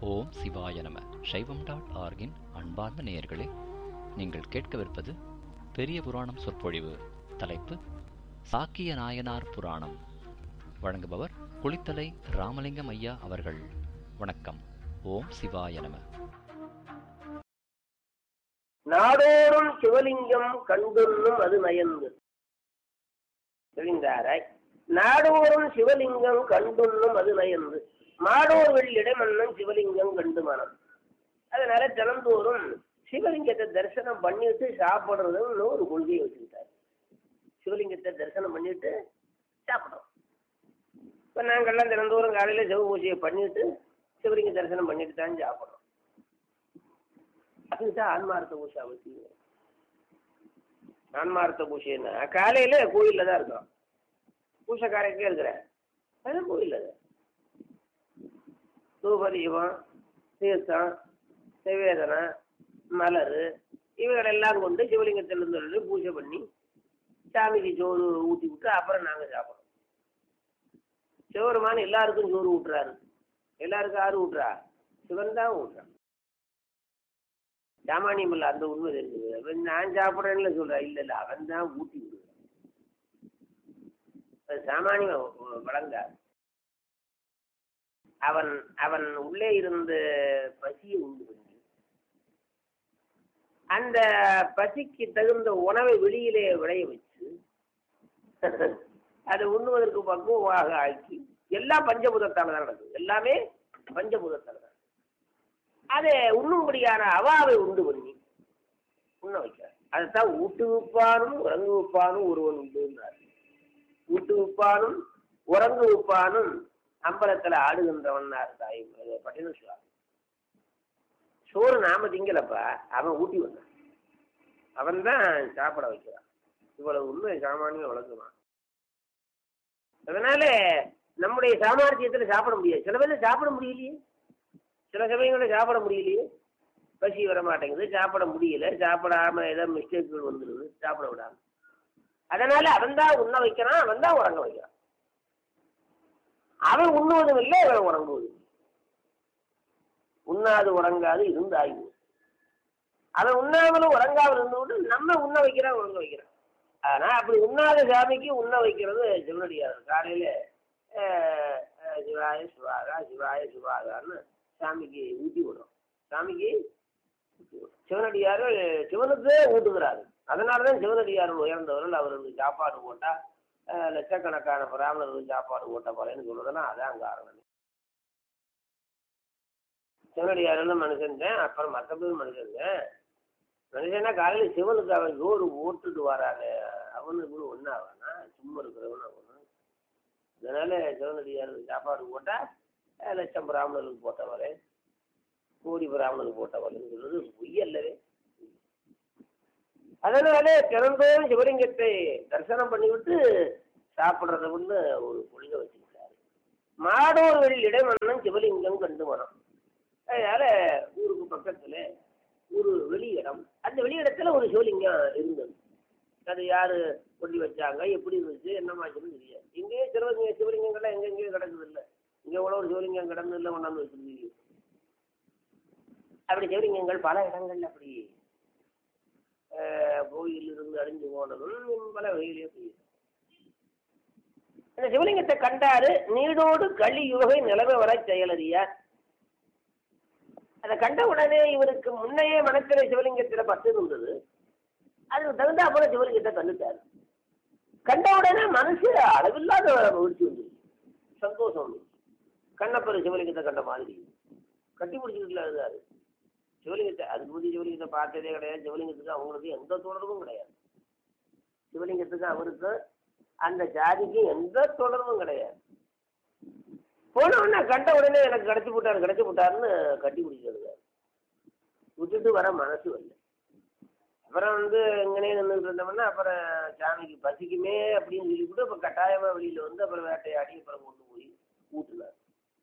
ஓம் சிவாய நம சைவம் டாட் ஆர்கின் அன்பார்ந்த நேயர்களே நீங்கள் கேட்கவிருப்பது பெரிய புராணம் சொற்பொழிவு தலைப்பு சாக்கிய நாயனார் புராணம் வழங்குபவர் குளித்தலை ராமலிங்கம் ஐயா அவர்கள் வணக்கம் ஓம் சிவாய நம நாடோறும் சிவலிங்கம் கண்டுண்ணும் அது நயந்து தெரிந்தாராய் நாடோறும் சிவலிங்கம் கண்டுண்ணும் அது நயந்து மாடோர் வெள்ளிடமன்னும் சிவலிங்கம் கண்டு மனம் அதனால தினந்தோறும் சிவலிங்கத்தை தரிசனம் பண்ணிட்டு சாப்பிடுறதுன்னு ஒரு கொள்கையை வச்சுக்கிட்டார் சிவலிங்கத்தை தரிசனம் பண்ணிட்டு சாப்பிடுறோம் இப்போ நாங்கள்லாம் தினந்தோறும் காலையில் சிவ பூஜையை பண்ணிட்டு சிவலிங்க தரிசனம் பண்ணிட்டு தான் சாப்பிட்றோம் அதுதான் ஆன்மார்த்த பூஜை அவசியம் ஆன்மார்த்த பூஜைன்னா காலையில கோயில்ல தான் இருக்கோம் பூசைக்காரக்கே இருக்கிறேன் அது கோயில்ல தான் தூபதீபம் தீர்த்தம் நிவேதனை மலர் இவைகளெல்லாம் கொண்டு சிவலிங்கத்திலிருந்து பூஜை பண்ணி சாமிக்கு சோறு ஊற்றி விட்டு அப்புறம் நாங்கள் சாப்பிடுறோம் சிவருமான் எல்லாருக்கும் சோறு ஊட்டுறாரு எல்லாருக்கும் யாரு ஊட்டுறா சிவன் தான் ஊட்டுறான் சாமானியம் இல்லை அந்த உண்மை இருக்குது அவன் நான் சாப்பிட்றேன்னு சொல்கிறேன் இல்லை இல்லை அவன் தான் ஊட்டி விடுறான் அது சாமானியம் வழங்காது அவன் அவன் உள்ளே இருந்து பசியை உண்டு பண்ணி அந்த பசிக்கு தகுந்த உணவை வெளியிலே விளைய வச்சு அதை உண்ணுவதற்கு பக்குவமாக ஆக்கி எல்லாம் பஞ்சபூதத்தால் தான் நடக்குது எல்லாமே பஞ்சபூதத்தால் தான் அதை உண்ணும்படியான அவாவை உண்டு பண்ணி உண்ண வைக்கிறார் அதைத்தான் ஊட்டு விப்பானும் உறங்கு விப்பானும் ஒருவன் உண்டுன்னார் ஊட்டு விப்பானும் உறங்கு விப்பானும் அம்பலத்தில் ஆடுகின்றவன்னார் தாய் பட்டின சுவாமி சோறு நாம திங்கலப்பா அவன் ஊட்டி வந்தான் அவன் தான் சாப்பிட வைக்கிறான் இவ்வளவு உண்மை சாமானியம் வளர்க்குவான் அதனால நம்முடைய சாமர்த்தியத்தில் சாப்பிட முடியாது சில பேர் சாப்பிட முடியலையே சில சமயங்களில் சாப்பிட முடியலையே பசி வர மாட்டேங்குது சாப்பிட முடியல சாப்பிடாம ஏதோ மிஸ்டேக்குகள் வந்துடுது சாப்பிட விடாம அதனால அவன் தான் உண்ண வைக்கிறான் அவன் தான் உறங்க வைக்கிறான் அவன் உண்ணுவதும் இல்லை அவன் உறங்குவதும் இல்லை உண்ணாது உறங்காது இருந்து ஆய்வு அவன் உண்ணாமலும் உறங்காமல் இருந்துவிட்டு நம்ம உண்ண வைக்கிறான் உறங்க வைக்கிறான் ஆனா அப்படி உண்ணாத சாமிக்கு உண்ண வைக்கிறது சிவனடியார் காலையில சிவாய சிவாகா சிவாய சிவாகான்னு சாமிக்கு ஊட்டி விடும் சாமிக்கு சிவனடியார் சிவனுக்கு ஊட்டுகிறாரு அதனால தான் சிவனடியார் உயர்ந்தவர்கள் அவர்களுக்கு சாப்பாடு போட்டால் லட்சக்கணக்கான பிராமணர்களுக்கு சாப்பாடு போட்ட போறேன்னு சொல்றதுன்னா அதான் காரணம் சிவனடியாரெல்லாம் மனுஷன் அப்புறம் மற்ற பேர் மனுஷன் மனுஷனா காலையில் சிவனுக்கு அவன் ஜோறு ஓட்டுட்டு வரானே அவனுக்கு கூட ஒன்றாவானா சும்மா இருக்கிறவன் அவனு அதனால சிவனடியாருக்கு சாப்பாடு போட்டால் லட்சம் பிராமணர்களுக்கு போட்டவரே கோடி பிராமணர்களுக்கு போட்டவரேன்னு சொல்றது பொய்யல்லவே அதனால திறந்தோறும் சிவலிங்கத்தை தரிசனம் பண்ணிவிட்டு சாப்பிட்றத ஒன்று ஒரு கொள்கை வச்சுக்கிட்டாரு மாடோர் வெளியில் இடைமன்னம் சிவலிங்கம் கண்டு மனம் அதனால ஊருக்கு பக்கத்தில் ஒரு வெளி இடம் அந்த வெளி இடத்துல ஒரு சிவலிங்கம் இருந்தது அது யார் கொண்டு வச்சாங்க எப்படி இருந்துச்சு என்னமாச்சுன்னு தெரியாது இங்கேயே சிவலிங்க சிவலிங்கங்கள்லாம் எங்கெங்கேயோ கிடக்குது இல்லை இங்கே எவ்வளோ ஒரு சிவலிங்கம் கிடந்து இல்லை கொண்டாந்து வச்சிருந்தீங்க அப்படி சிவலிங்கங்கள் பல இடங்கள்ல அப்படி கோயில் இருந்து அழிஞ்சு போனதும் பல வகையிலே செய்யுது அந்த சிவலிங்கத்தை கண்டாரு நீடோடு களி யுகை நிலவை வர செயலறியார் அதை கண்ட உடனே இவருக்கு முன்னையே மனத்திலே சிவலிங்கத்தில் பத்து இருந்தது அதுக்கு தகுந்த அப்புறம் சிவலிங்கத்தை கண்டுட்டார் கண்ட உடனே மனசு அளவில்லாத மகிழ்ச்சி வந்துருச்சு சந்தோஷம் வந்துருச்சு கண்ணப்பர் சிவலிங்கத்தை கண்ட மாதிரி கட்டி பிடிச்சிக்கிட்டுல இருந்தாரு சிவலிங்கத்தை அதுக்கு முந்தைய சிவலிங்கத்தை பார்த்ததே கிடையாது சிவலிங்கத்துக்கு அவங்களுக்கு எந்த தொடர்பும் கிடையாது சிவலிங்கத்துக்கு அவருக்கு அந்த ஜாதிக்கு எந்த தொடர்பும் கிடையாது போன உடனே கண்ட உடனே எனக்கு கிடச்சி போட்டாரு கிடச்சி போட்டாருன்னு கட்டி பிடிக்கிறது விட்டுட்டு வர மனசு வரல அப்புறம் வந்து இங்கனே நின்றுட்டு இருந்தோம்னா அப்புறம் சாமிக்கு பசிக்குமே அப்படின்னு சொல்லிவிட்டு இப்போ கட்டாயமாக வெளியில் வந்து அப்புறம் வேட்டையாடி அப்புறம் கொண்டு போய் ஊட்டுனார்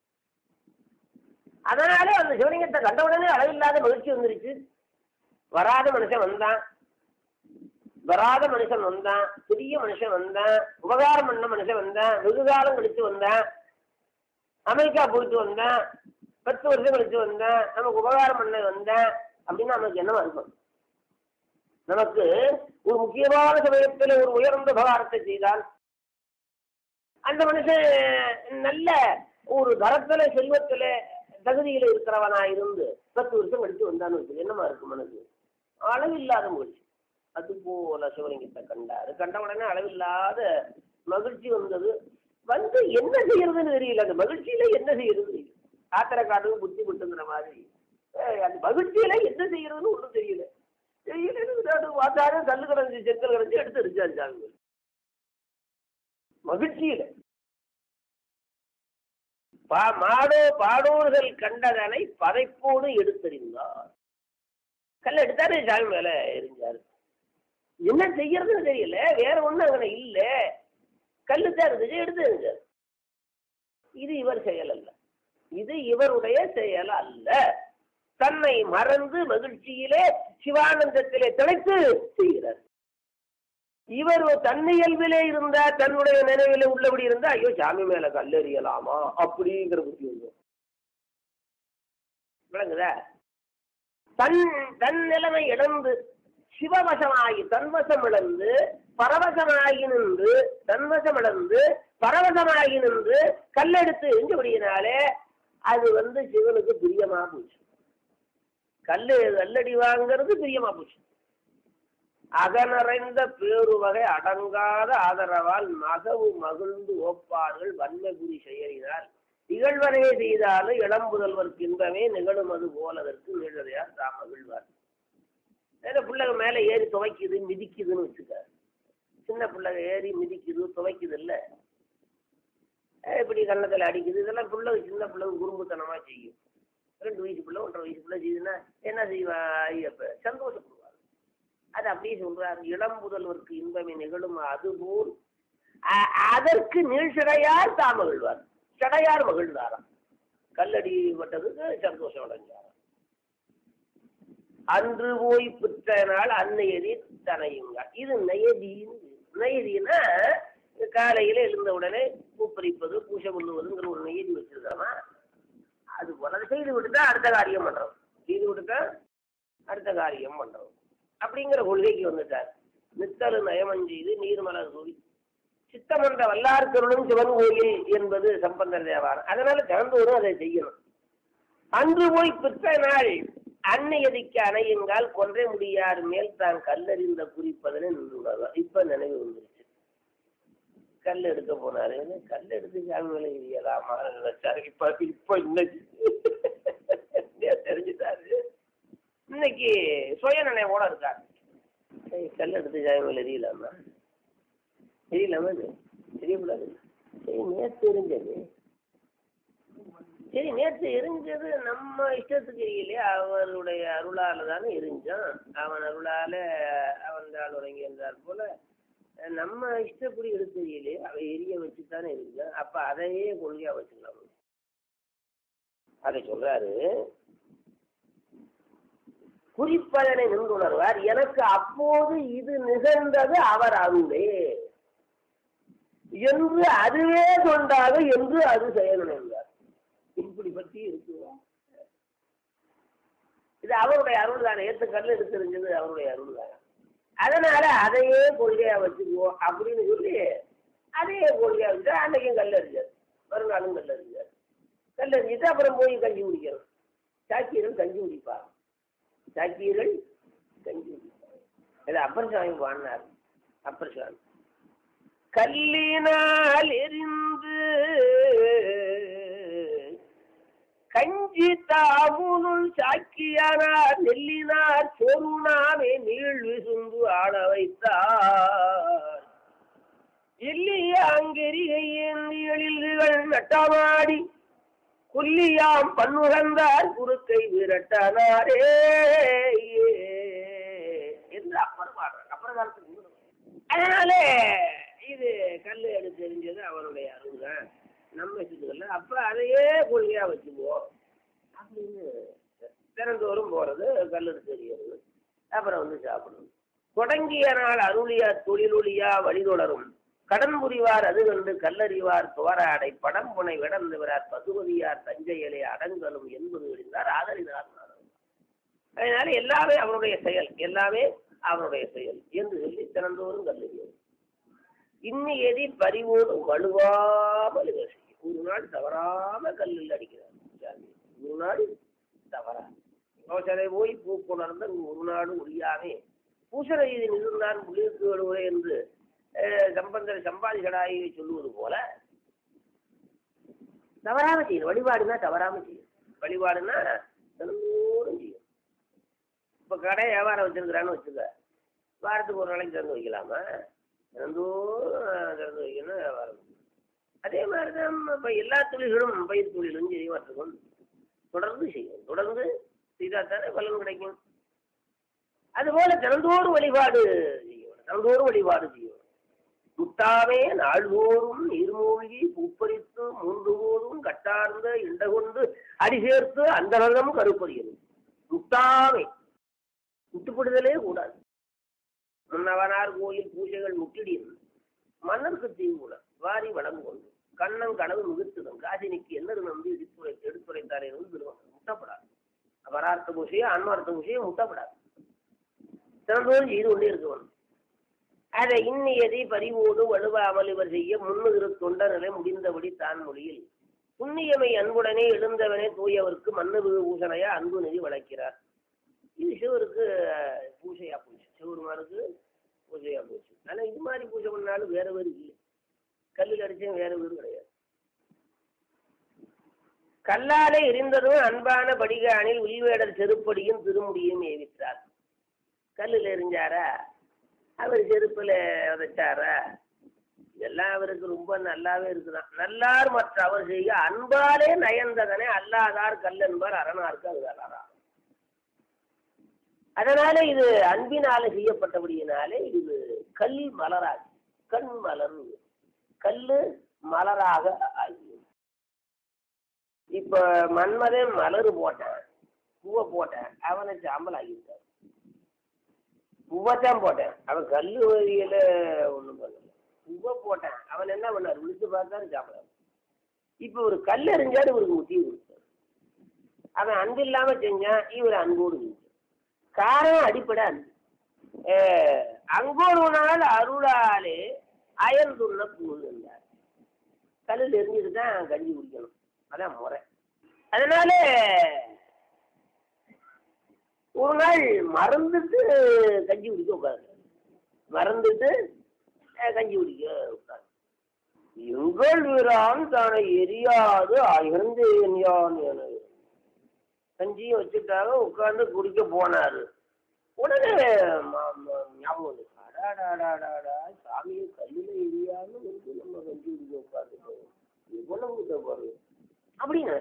அதனால அந்த சிவலிங்கத்தை கண்ட உடனே அளவில்லாத மகிழ்ச்சி வந்துருச்சு வராத மனுஷன் வந்தான் வராத மனுஷன் வந்தான் பெரிய மனுஷன் வந்தான் உபகாரம் பண்ண மனுஷன் வந்தான் வெகு காலம் கழிச்சு வந்தான் அமெரிக்கா போயிட்டு வந்தேன் பத்து வருஷம் கழிச்சு வந்தேன் நமக்கு உபகாரம் பண்ண வந்தேன் அப்படின்னு நமக்கு என்னவா இருக்கும் நமக்கு ஒரு முக்கியமான சமயத்தில் ஒரு உயர்ந்த உபகாரத்தை செய்தால் அந்த மனுஷன் நல்ல ஒரு தரத்துல செல்வத்துல தகுதியில இருக்கிறவனா இருந்து பத்து வருஷம் கழிச்சு வந்தான்னு வச்சு என்னமா இருக்கு மனசு அளவில்லாத மகிழ்ச்சி அது போல சிவலிங்கத்தை கண்டாரு கண்ட உடனே அளவில்லாத மகிழ்ச்சி வந்தது வந்து என்ன செய்யறதுன்னு தெரியல அந்த மகிழ்ச்சியில என்ன செய்யறது தெரியல ஆத்திரக்காடு புத்தி விட்டுங்கிற மாதிரி அஹ் அந்த மகிழ்ச்சியில என்ன செய்யறதுன்னு ஒன்றும் தெரியல தெரியல வாத்தாரு கல்லு கிடந்து செங்கல் கிடந்து எடுத்து அடிச்சாங்க மகிழ்ச்சியில பா- மாடோ பாடோர்கள் கண்டதனை பதைப்போடு எடுத்தறிந்தார் கல்ல எடுத்தாரு சாமி மேல எரிஞ்சாரு என்ன செய்யறதுன்னு தெரியல வேற ஒண்ணும் அங்கே இல்ல கல்லு தான் இருந்துச்சு எடுத்து எறிஞ்சாரு இது இவர் செயல் அல்ல இது இவருடைய செயல் அல்ல தன்னை மறந்து மகிழ்ச்சியிலே சிவானந்தத்திலே திளைத்து செய்கிறார் இவர் தன்னியல்பிலே இருந்தா தன்னுடைய நினைவிலே உள்ளபடி இருந்தா ஐயோ சாமி மேல கல்லெறியலாமா அப்படிங்கிற புத்தி வந்து விளங்குதா தன் தன் நிலைமை இழந்து சிவவசமாகி தன்வசம் இழந்து பரவசமாகி நின்று தன்வசம் இழந்து பரவசமாகி நின்று கல்லெடுத்து எஞ்சபடியினாலே அது வந்து சிவனுக்கு பிரியமா போச்சு கல்லு கல்லடி வாங்கிறது பிரியமா போச்சு அகனறைந்த பேருவகை அடங்காத ஆதரவால் மகவு மகிழ்ந்து ஓப்பார்கள் வன்மைபுரி செயலினால் இகழ்வரையை செய்தாலும் இளம்புதல்வர்க்கு இன்பமே நிகழும் அது போலதற்கு நிழலையார் தாம் மகிழ்வார் ஏதோ பிள்ளைங்க மேலே ஏறி துவைக்குது மிதிக்குதுன்னு வச்சுக்க சின்ன பிள்ளைங்க ஏறி மிதிக்குது துவைக்குது இல்ல இப்படி கன்னத்தில் அடிக்குது இதெல்லாம் பிள்ளைங்க சின்ன பிள்ளைங்க குறும்புத்தனமா செய்யும் ரெண்டு வயசு பிள்ளை ஒன்றரை வயசு பிள்ளை செய்யுதுன்னா என்ன செய்வா ஐயப்ப சந்தோஷப்படுவார் அது அப்படியே சொல்றார் இளம் முதல்வருக்கு இன்பமே நிகழும் அதுபோல் அ- அதற்கு நீழ்சடையார் தாம் மகிழ்வார் சடையார் மகிழ்ந்தாராம் கல்லடி பட்டதுக்கு சந்தோஷம் அடைஞ்சாராம் அன்று போய் புற்ற நாள் அன்னையதி தனையுங்க இது நயதின்னு நயதினா காலையில எழுந்த உடனே பூப்பறிப்பது பூசை பண்ணுவதுங்கிற ஒரு நெய்தி வச்சிருக்காமா அது போல அதை செய்து விட்டுட்டா அடுத்த காரியம் பண்றோம் செய்து விட்டுட்டா அடுத்த காரியம் பண்றோம் அப்படிங்கிற கொள்கைக்கு வந்துட்டார் நித்தலு நயமஞ்செய்து நீர்மலர் சூரி சித்தமன்ற வல்லார்கருளும் சிவன் கோயில் என்பது சம்பந்தர் தேவாரம் அதனால திறந்தோறும் அதை செய்யணும் அன்று போய் பிற்ற நாள் அன்னையதிக்கு அணையுங்கால் கொன்றை முடியார் மேல் தான் கல்லறிந்த குறிப்பதனை நின்று உணர்வார் இப்ப நினைவு வந்துருச்சு கல் எடுக்க போனாரு கல் எடுத்து சாமி மேல எரியலாமா நினைச்சாரு இப்ப இப்ப இன்னைக்கு தெரிஞ்சுட்டாரு இன்னைக்கு சுய நினைவோட இருக்காரு ஏய், கல் எடுத்து சாமி மேல எரியலாமா தெரியலாமா இது தெரியக்கூடாது சரி நேற்று எரிஞ்சது சரி நேற்று எரிஞ்சது நம்ம இஷ்டத்துக்கு எரியலையே அவருடைய அருளால தானே எரிஞ்சான் அவன் அருளால அவன் தாள் உறங்கி என்றார் போல அஹ் நம்ம இஷ்டப்படி எடுத்து எரியலையே அவன் எரிய வச்சு தானே எரிஞ்சான் அப்ப அதையே கொள்கையா வச்சுக்கலாம் அதை சொல்றாரு குறிப்பதனை நின்றுணர்வார் எனக்கு அப்போது இது நிகழ்ந்தது அவர் அருளே என்று அதுவே கொண்டாக என்று அது செயலுணர்ந்தார் இப்படி பற்றி இருக்குவா இது அவருடைய அருள் தானே ஏத்து கல் எடுத்திருந்தது அவருடைய அருள் தானே அதனால அதையே கொள்கையா வச்சுக்குவோம் அப்படின்னு சொல்லி அதையே கொள்கையா வச்சு அன்னைக்கும் கல் எறிஞ்சார் மறுநாளும் கல் எறிஞ்சார் கல் எறிஞ்சிட்டு அப்புறம் போய் கஞ்சி குடிக்கணும் சாக்கியர்கள் கஞ்சி குடிப்பாங்க சாக்கியர்கள் கஞ்சி குடிப்பாங்க இது அப்பர் சாமி பாடினார் அப்பர் சாமி கல்லினால் எரிந்து கஞ்சி தாமுனுள் சாக்கியானார் நெல்லினார் சொருணாமே நீள் விசுந்து ஆட வைத்தார் எல்லிய அங்கெரிகை ஏந்தி எழில்கள் நட்டமாடி குல்லியாம் பன்முகந்தார் குறுக்கை விரட்டனாரே என்று அப்பர் பாடுறார் அப்புறம் காலத்துக்கு முன்னாடி. அதனால இது கல் எடுத்து எரிஞ்சது அவருடைய அருள் தான் நம்ம வச்சுக்கல அப்ப அதையே கொள்கையா வச்சுக்குவோம் அப்படின்னு திறந்தோறும் போறது கல் எடுத்து எறிகிறது அப்புறம் வந்து சாப்பிடணும் தொடங்கிய நாள் அருளியா தொழிலொலியா வழிதொடரும் கடன் புரிவார் அது கண்டு கல்லறிவார் துவராடை படம் புனை விடந்துவிறார் பசுபதியார் தஞ்சையிலே அடங்கலும் என்பது அறிந்தார் ஆதரினார் அதனால எல்லாமே அவனுடைய செயல் எல்லாமே அவனுடைய செயல் என்று சொல்லி திறந்தோறும் கல்லறியது இன்னி எதி பறிவோடு வலுவாமல் இவர் செய்யும். ஒரு நாள் தவறாம கல்லில் அடிக்கிறார் சாமி. ஒரு நாள் தவறா யோசனை போய் பூ புணர்ந்த ஒரு நாடு ஒழியாமே பூசண இது நின்றுதான் புள்ளிற்கு வருவதே என்று அஹ், சம்பந்தர் சம்பாதிகளாய் சொல்லுவது போல தவறாம செய்யும் வழிபாடுனா தவறாம செய்யும் வழிபாடுனா தினந்தோறும் செய்யும் இப்போ கடை வியாபாரம் வச்சிருக்கிறான்னு வச்சுக்க வாரத்துக்கு ஒரு நாளைக்கு திறந்து வைக்கலாமா தினந்தோறும் திறந்து வைக்கணும் வியாபாரம் அதே மாதிரி தான் இப்போ எல்லா தொழில்களும் பயிர் தொழிலும் சரி மற்றதும் தொடர்ந்து செய்யும் தொடர்ந்து செய்தால் தானே பலன் கிடைக்கும் அதுபோல தினந்தோறும் வழிபாடு செய்யணும் தினந்தோறும் வழிபாடு செய்யணும் முட்டாமே நாள்தோறும் நீர்மூழ்கி பூப்பறித்து மூன்று போதும் கட்டார்ந்த இண்டகொண்டு அடி சேர்த்து அந்த நலம் கருப்பறியணும் முட்டாமே விட்டுப்படுதலே கூடாது முன்னவனார் கோயில் பூஜைகள் முட்டிடின் மன்னருக்கு தீங்குல வாரி வளம் கொண்டு கண்ணன் கனவு மிகுத்துடும் காசினிக்கு என்னது நம்பி எடுத்துரை எடுத்துரைத்தாரே என்று திருவள்ளுவர் முட்டப்படாது அபரார்த்த பூசையோ ஆன்மார்த்த பூசையோ முட்டப்படாது திறந்தோறும் செய்து கொண்டே இருக்கவன் அதை இன்னியதி பறிவோடு வலுவாமல் இவர் செய்ய முன்னுகிற தொண்ட நிலை முடிந்தபடி தான் மொழியில் புண்ணியமை அன்புடனே எழுந்தவனே தூயவர்க்கு மன்னவு பூசணையா அன்பு நெறி வளர்க்கிறார் இது சிவருக்கு அஹ், பூஜையா போச்சு சிவருமானுக்கு பூஜையா போச்சு ஆனா இது மாதிரி பூஜை பண்ணாலும் வேற வேறு இல்லை கல்லில் அடிச்சும் வேற வேறு கிடையாது கல்லாலே எரிந்ததும் அன்பான படிகானில் உள்வேடர் செருப்படியும் திருமுடியும் ஏவித்தார் கல்லில் எரிஞ்சாரா அவர் செருப்புல உதைச்சாரா இதெல்லாம் அவருக்கு ரொம்ப நல்லாவே இருக்குதான் நல்லார் மற்ற அவர் செய்ய அன்பாலே நயந்ததனே அல்லாதார் கல் என்பார் அரணாருக்கு அது அரணா அதனால இது அன்பினால செய்யப்பட்டபடியினாலே இது கல் மலராது கண் மலர் கல்லு மலராக ஆகியது இப்ப மன்மதன் மலர் போட்டான் பூவை போட்டேன் அவனை சாம்பல் ஆகிவிட்டான் பூவை தான் போட்டேன் அவன் கல்லு வரியில ஒண்ணும் பண்ணல பூவை போட்டேன் அவன் என்ன பண்ணார் விழிச்சு பார்த்தாரு சாம்பல் இப்ப ஒரு கல் எறிஞ்சாரு இவருக்கு முத்தி கொடுத்தாரு அவன் அன்பு இல்லாம செஞ்சான் இவர் அன்போடு செஞ்சான் காரணம் அடிப்படை அன்பு அஹ் அங்கொரு நாள் அருளாலே அயர்ந்துள்ள பூல் என்றார் கல்லில் எரிஞ்சுட்டு தான் கஞ்சி குடிக்கணும் அதான் முறை அதனால ஒரு நாள் மறந்துட்டு கஞ்சி குடிக்க உட்காரு மறந்துட்டு அஹ், கஞ்சி குடிக்க உட்காரு எங்கள் வீரான் தானே எரியாது அயர்ந்தேன் யான் என கஞ்சியும் வச்சுட்டாங்க உட்கார்ந்து குடிக்க போனாரு உடனே ம- ம- ஞாபகம் வந்து அடாடாடாடாடா சாமியை கல்லில் எரியாம வந்து நம்ம கஞ்சி குடிக்க உட்காந்துட்டோம் எவ்வளவு கிட்ட போறது அப்படின்னு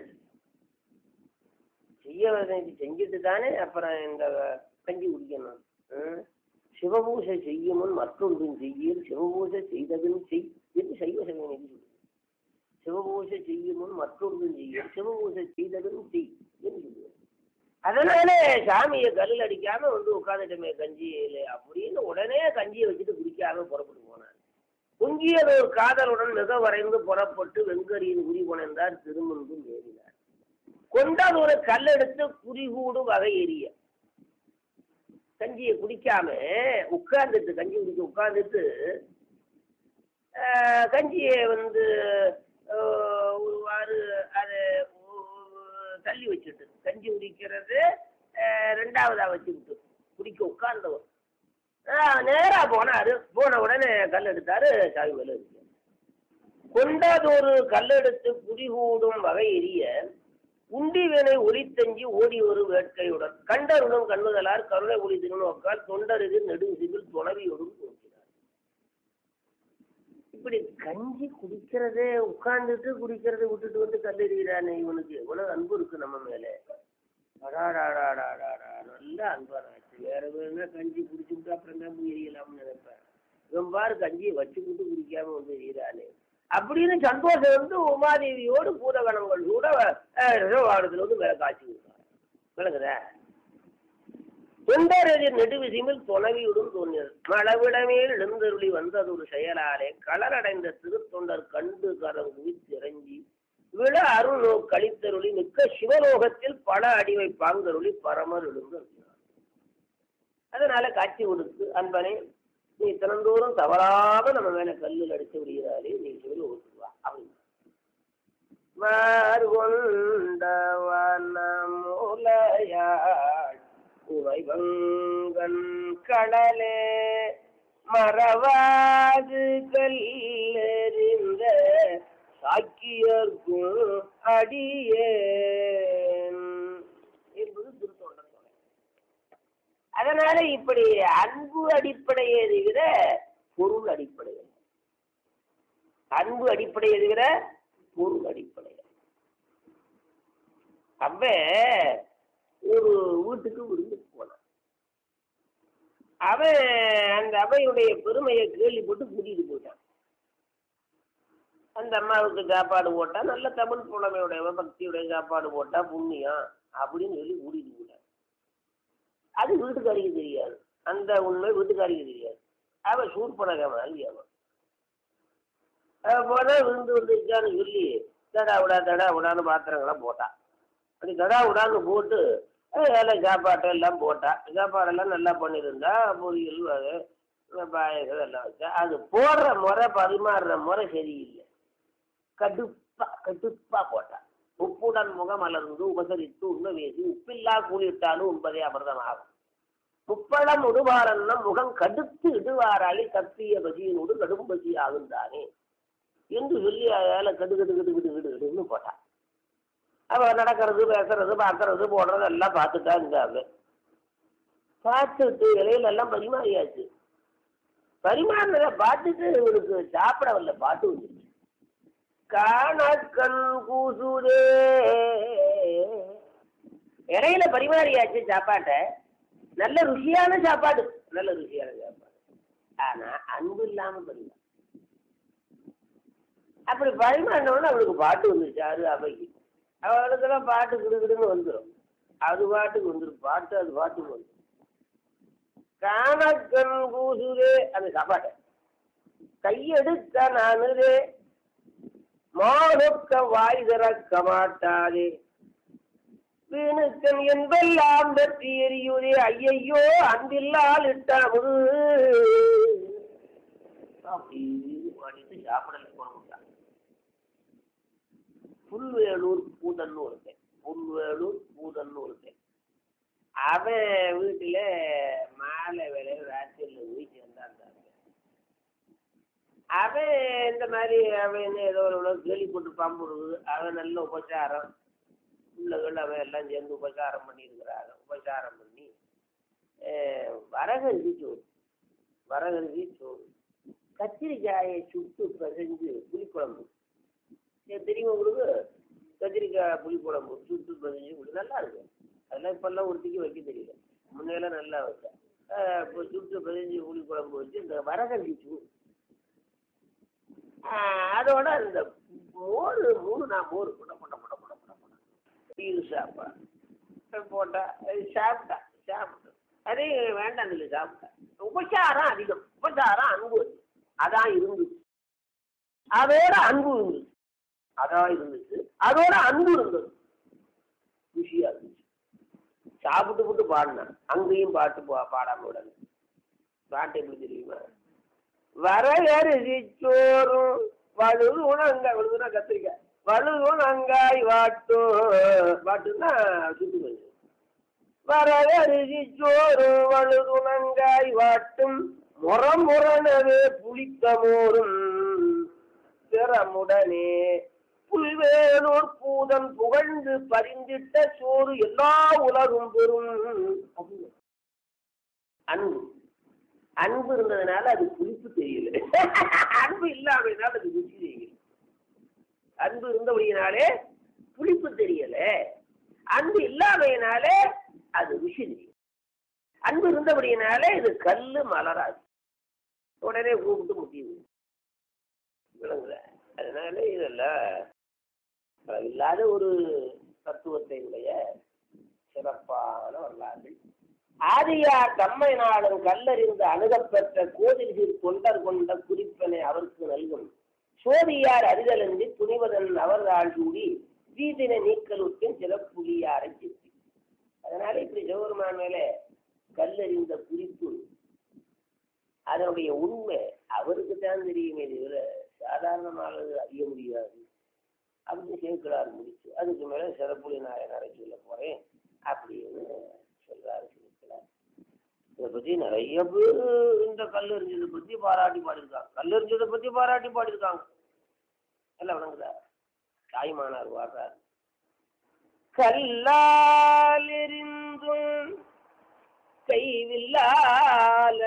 செய்ய வேண்டியது செஞ்சுட்டு தானே அப்புறம் இந்த கஞ்சி குடிக்கணும் ம்? சிவபூசை செய்யுமுன் மற்றொன்றும் செய்யல் சிவபூசை செய்ததும் செய் என்று சைவ சமயம் என்று சொல்லுது சிவபூசை செய்யுமுன் மற்றொன்றும் செய்யல் சிவபூசை செய்ததும் செய் என்று சொல்லுவது அதனால சாமியை கல்லில் அடிக்காம வந்து உட்காந்துட்டமே கஞ்சியில அப்படின்னு உடனே கஞ்சியை வச்சுட்டு குடிக்காம புறப்பட்டு போனார் பொங்கியதோர் காதலுடன் மிக வரைந்து புறப்பட்டு வெங்கரியின் உரி புனைந்தார் திருமுன்பும் ஏறினார் கொண்டதொரு கல்லெடுத்து குறிகூடு வகை எரிய கஞ்சியை குடிக்காம உட்கார்ந்துட்டு கஞ்சி குடிக்க உட்கார்ந்துட்டு ஆஹ், கஞ்சியை வந்து ஆஹ், ஒருவாறு அதை தள்ளி வச்சுட்டு கஞ்சி குடிக்கிறது ஆஹ், ரெண்டாவதா வச்சுக்கிட்டு குடிக்க உட்கார்ந்தவர் ஆஹ், நேரா போனாரு போன உடனே கல் எடுத்தாரு சாமி மேல இருக்கு கொண்டதொரு கல்லெடுத்து குடிகூடும் வகை எரிய உண்டிவினை ஒளித்தஞ்சி ஓடி ஒரு வேட்கையுடன் கண்டருடன் கண்ணுதலார் கருணை ஒளி திருநோக்கால் தொண்டருக்கு நெடுஞ்சிவில் துணவியோடும் தோன்றினார் இப்படி கஞ்சி குடிக்கிறதே உட்கார்ந்துட்டு குடிக்கிறதை விட்டுட்டு வந்து கல்லெறிகிறானே இவனுக்கு எவ்வளவு அன்பு இருக்கு நம்ம மேல அடாடாடாடாடாடா நல்ல அன்பானாச்சு வேற வேணா கஞ்சி குடிச்சுட்டு அப்புறம் தான் போய் எரியலாம்னு நினைப்பேன் இவன் பாரு கஞ்சியை வச்சுக்கிட்டு குடிக்காம வந்து எரியறானே அப்படின்னு சந்தோஷம் வந்து உமாதேவியோடு பூதகணங்கள் கூட ரிசர்வாகனத்தில் வந்து வேலை காய்ச்சி விடுறாங்க விளங்குதா தொண்டரது நெடுவிசிமில் துணவியுடன் தோன்றியது மளவிடமேல் எழுந்தருளி வந்தது ஒரு செயலாலே களரடைந்த திருத்தொண்டர் கண்டு கரம் குவித்திறங்கி விழ அருணோ கழித்தருளி மிக்க சிவலோகத்தில் பல அடிவை பாங்கருளி பரமர் எழுந்து அதனால காட்சி கொடுத்து அன்பனே நீ தினந்தோறும் தவறாக நம்ம மேல கல்லில் அடித்து விடுகிறாரே நீ சிவலோகத்துக்கு வா அப்படின்னு மார்கொண்டவனமுலையாள் உவைவங்கன் கடலே மறவாது கல்லெறிந்த சாக்கியர்க்கும் அடியேன் என்பது திருத்தொண்டர் தொடர். அதனால இப்படி அன்பு அடிப்படையை தவிர பொருள் அடிப்படை அல்ல. அன்பு அடிப்படையை தவிர பொருள் அடிப்படை அல்ல. அவன் ஒரு வீட்டுக்கு விருந்துக்கு போனான் அவன் அந்த அவையுடைய பெருமையை கேள்விப்பட்டு கூட்டிட்டு போயிட்டான் அந்த அம்மாவுக்கு சாப்பாடு போட்டா நல்ல தமிழ் புலமையுடைய பக்தியுடைய சாப்பாடு போட்டா புண்ணியம் அப்படின்னு சொல்லி கூட்டிட்டு போயிட்டான் அது வீட்டுக்காரிக்கு தெரியாது அந்த உண்மை வீட்டுக்காரிக்கு தெரியாது அவன் சூர்பனக மாதிரி அவன் அவன் போனா விருந்து வந்துருச்சான்னு சொல்லி தடா விடா தடா விடான்னு பாத்திரங்களை போட்டான் அப்படி தடா விடான்னு போட்டு அஹ் எல்லாம் சாப்பாட்டை எல்லாம் போட்டா சாப்பாடெல்லாம் நல்லா பண்ணியிருந்தா பொரியல் வகை பாயசம் எல்லாம் வச்சா அது போடுற முறை பரிமாறுற முறை சரியில்லை கடுப்பா கடுப்பா போட்டா உப்புடன் முகம் அலர்ந்து உபசரித்து உண்மை பேசி உப்பில்லா கூலிட்டாலும் உண்பதே அமிர்தமாகும் முப்பழம் உடுவாரன்னா முகம் கடுத்து இடுவாராளி கத்திய பசியினோடு கடும் பசி ஆகுந்தானே என்று சொல்லி அதில் கடு கடு கடு கடு கடு கடுன்னு போட்டான் அவ நடக்கிறது பேசுறது பார்க்கறது போடுறது எல்லாம் பார்த்துட்டா இருந்தாங்க பார்த்துட்டு இலையில எல்லாம் பரிமாறியாச்சு பரிமாறினதை பார்த்துட்டு இவருக்கு சாப்பிட வரல பாட்டு வந்துருச்சு காணக்கண் கூசுதே இலையில பரிமாறியாச்சு சாப்பாட்டை நல்ல ருசியான சாப்பாடு நல்ல ருசியான சாப்பாடு ஆனா அன்பு இல்லாம பரிமாறு அப்படி பரிமாறினோட அவளுக்கு பாட்டு வந்துருச்சு அது அவைக்கு அவளுக்கெல்லாம் பாட்டு கிடுகிடுன்னு வந்துடும் அது பாட்டுக்கு வந்துடும் பாட்டு அது பாட்டுக்கு வந்துடும் காணக்கண் கூசுதே அந்த சாப்பாட்டை கையெடுக்க நானுதே மானொக்க வாய் திறக்க மாட்டாதே வீணுக்கன் என்பெல்லாம் வெற்றி எரியுதே ஐயையோ அன்பில்லால் இட்டாமுது அப்படின்னு பாடிட்டு சாப்பிடல போனோம்டா புல்வேலூர் பூதன்னு ஒருத்தன் புல்வேலூர் பூதன்னு ஒருத்தன் அவன் வீட்டுல மாலை வேலையில ராத்திரில போய் சேர்ந்தாங்க அவன் இந்த மாதிரி அவன் என்ன ஏதோ ஒரு கேள்விப்பட்டு பாம்புடுது அவன் நல்ல உபச்சாரம் பிள்ளைகள் அவன் எல்லாம் சேர்ந்து உபச்சாரம் பண்ணியிருக்கிறாங்க உபச்சாரம் பண்ணி அஹ், வரகரிசி சோறு வரகரிசி சோறு கத்திரிக்காயை சுட்டு பிசைஞ்சு புளிக்குழம்பு சரி, தெரியுமா உங்களுக்கு கத்திரிக்காய் புளிக்குழம்பு சுட்டு பிசைஞ்சு குடி நல்லா இருக்கும் அதெல்லாம் இப்பெல்லாம் ஒருத்திக்கு வைக்க தெரியல முன்னையெல்லாம் நல்லா வச்சேன் இப்போ சுட்டு பிசைஞ்சு புளிக்குழம்பு வச்சு இந்த வரகரிசி சோறு ஆஹ் அதோட அந்த மோர் மூணு நான் மோர் போட்ட போட்ட போட்ட போட்ட போட்ட போட்ட இது சாப்பாடு போட்டா அது சாப்பிட்டா சாப்பிட்டு அதே வேண்டாம் இல்லை சாப்பிட்டேன் உபச்சாரம் அதிகம் உபச்சாரம் அன்பு அதான் இருந்துச்சு அதோட அன்பு இருந்துச்சு அதான் இருந்துச்சு அதோட அன்பு இருந்தது குஷியா இருந்துச்சு சாப்பிட்டு விட்டு பாடினேன் அங்கேயும் பாட்டு பா பாடாம விடல பாட்டு எப்படி தெரியுமா வரகரிசி சோறும் வலுது உணங்க வலுதுனா கத்திரிக்காய் வலுது உணங்காய் வாட்டும் வாட்டுன்னா சுட்டு கொஞ்சம் வரகரிசி சோறு வலுது உணங்காய் வாட்டும் முறமுறனவே புளித்த மோரும் திறமுடனே புல்வேலூர் பூதன் புகழ்ந்து பரிந்திட்ட சோறு எல்லா உலகும் பெறும் அப்படின்னு. அன்பு அன்பு இருந்ததுனால அது புளிப்பு தெரியல அன்பு இல்லாததுனால அது ருசி தெரியல அன்பு இருந்தபடியினாலே புளிப்பு தெரியல அன்பு இல்லாமையினாலே அது ருசி தெரியல அன்பு இருந்தபடியினாலே இது கல்லு மலராது உடனே கூப்பிட்டு முடியுது விளங்குத அதனால இதெல்லாம் இல்லாத ஒரு தத்துவத்தை உடைய சிறப்பான வரலாறு ஆதியார் தம்மை நாடும் கல்லறிந்து அணுகப்பெற்ற கோதில் தொண்டர் கொண்ட குறிப்பனை அவருக்கு நல்கும் சோதியார் அறிதலன்றி துணிவதன் அவர்தாள் சூடி வீதின நீக்கலுற்றின் சிறப்புலியாரை சித்தி அதனால இப்படி சிவபெருமான் மேல கல்லறிந்த குறிப்பு அதனுடைய உண்மை அவருக்கு தான் தெரியுமே தவிர சாதாரணமாக அறிய முடியாது அப்படின்னு சேர்க்கிறார் முடிச்சு அதுக்கு மேல சிறப்புலி நாயனாரை சொல்ல போறேன் அப்படின்னு சொல்றாரு சிறுக்கிறார் இதை பத்தி நிறைய பேர் இந்த கல் எறிஞ்சதை பத்தி பாராட்டி பாடியிருக்காங்க கல் எறிஞ்சதை பத்தி பாராட்டி பாடியிருக்காங்க எல்லாம் வணங்குதா தாய்மானார் வாடுறார் கல்லால் எறிந்தும் கைவில்லால்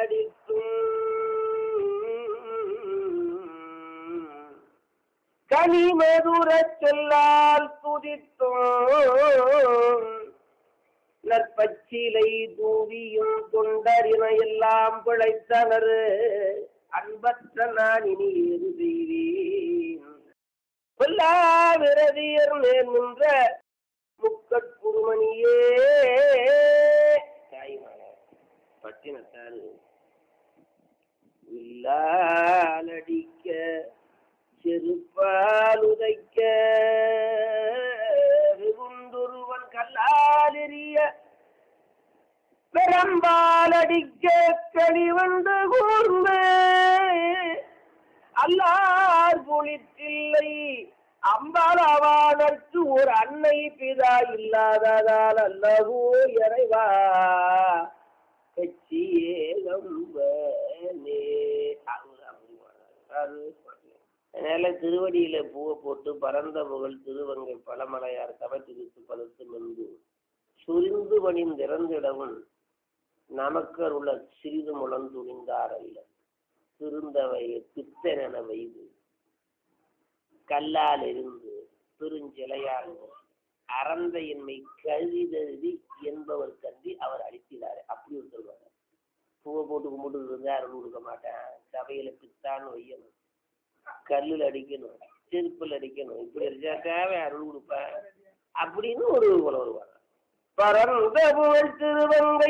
அடித்தும் கனிமதுரச் சொல்லால் துதித்தோம் நற்பச்சிலை தூவியும் தொண்டரின எல்லாம் பிழைத்தனர் அன்பற்ற நான் இனி ஏது செய்வேன் கொல்லா விரதியர் மேல் நின்ற முக்கட்குருமணியே தாய்மானார் பட்டினத்தால் வில்லாலடிக்க செருப்பால் உதைக்க வெகுண்டொருவன் கல்லால் எறிய பெரம்பால் அடிக்க கழிவண்டு கூர்ந்து அல்லார் பொழித்தில்லை அம்பாலவானற்கு ஒரு அன்னை பிதா இல்லாததால் அல்லவோ இறைவா கட்சியேகம்பனே அதனால திருவடியில பூவை போட்டு பரந்த புகழ் திருவங்கை பழமலையார் தவத்திருத்து பதத்து முன்பு சுரிந்து பணிந்திறந்திடவும் நமக்கருள சிறிது முழந்துணிந்தார் அல்ல திருந்தவை பித்தனென வைது கல்லால் இருந்து பெருஞ்சிலையால் அறந்தையின்மை கழுதெழுதி என்பவர் கருதி அவர் அழிக்கிறார் அப்படி ஒரு சொல்வார் பூவை போட்டு கும்பிட்டு இருந்தா அருள் கொடுக்க மாட்டேன் சபையில பித்தான் வையணும் கல்லில் அடிக்கணும் செருப்பில் அடிக்கணும் இப்படி இருந்தா தேவை அருள் கொடுப்பேன் அப்படின்னு ஒரு உழவர் பரந்த புகழ் திருவங்கை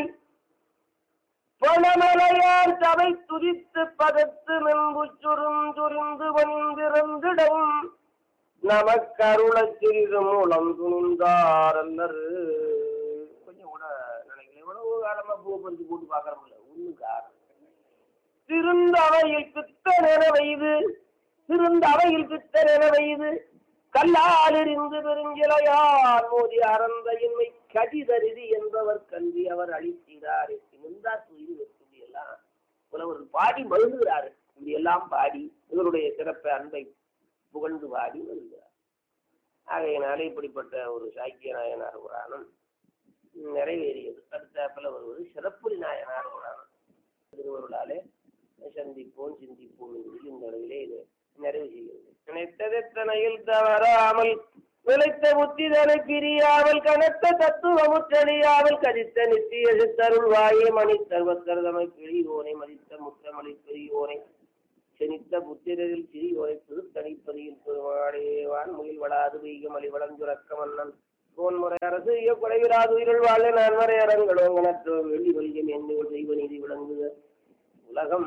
பணமலையார் சபை துதித்து பதத்து நன்பு சுரும் துரிந்து வந்திருந்திடம் நமக்கருள சிறிது மூலம் துணிந்தார் அல்லர் கொஞ்சம் கூட நினைக்கல எவ்வளவு காலமா பூ பறிச்சு போட்டு பாக்குறோம்ல ஒண்ணு காரணம் திருந்த அவையில் பித்த நிறவைது திருந்த அவையில் பித்த நிறவைது கல்லாலிருந்து பெருஞ்சிலையார் மோதி அறந்த இன்மை கதிதரிதி என்பவர் கல்வி அவர் அளிக்கிறார் முந்தா துயில் வெற்றி எல்லாம் புலவர் பாடி மழுங்குகிறார் இப்படி எல்லாம் பாடி இவருடைய சிறப்பை அன்பை புகழ்ந்து பாடி வருகிறார் ஆகையினால இப்படிப்பட்ட ஒரு சாக்கிய நாயனார் புராணம் நிறைவேறியது அடுத்தாப்புல வருவது சிறப்புரி நாயனார் புராணம் திருவருளாலே சந்திப்போம் சிந்திப்போம் என்று இந்த அளவிலே இது நிறைவு செய்கிறது நினைத்ததெத்தனையில் தவறாமல் விளைத்த புத்திதனை பிரியாமல் கனத்த தத்துவ முற்றடியாமல் கதித்த நித்திய சித்தருள் வாயே மணி சர்வத்தர்தமை பிழியோனை மதித்த முற்றமளி பெரியோனை செனித்த புத்திரரில் சிறியோனை திருத்தணிப்பதியில் பெருமாடே வான்முகில் வளாது பெய்கமலி வளஞ்சுரக்க மன்னன் கோன்முறை அரசு குறைவிராது உயிரில் வாழ நான் வரை அரங்களோ கணற்றோ வெள்ளி வலியம் என்று செய்வ நீதி விளங்குக உலகம்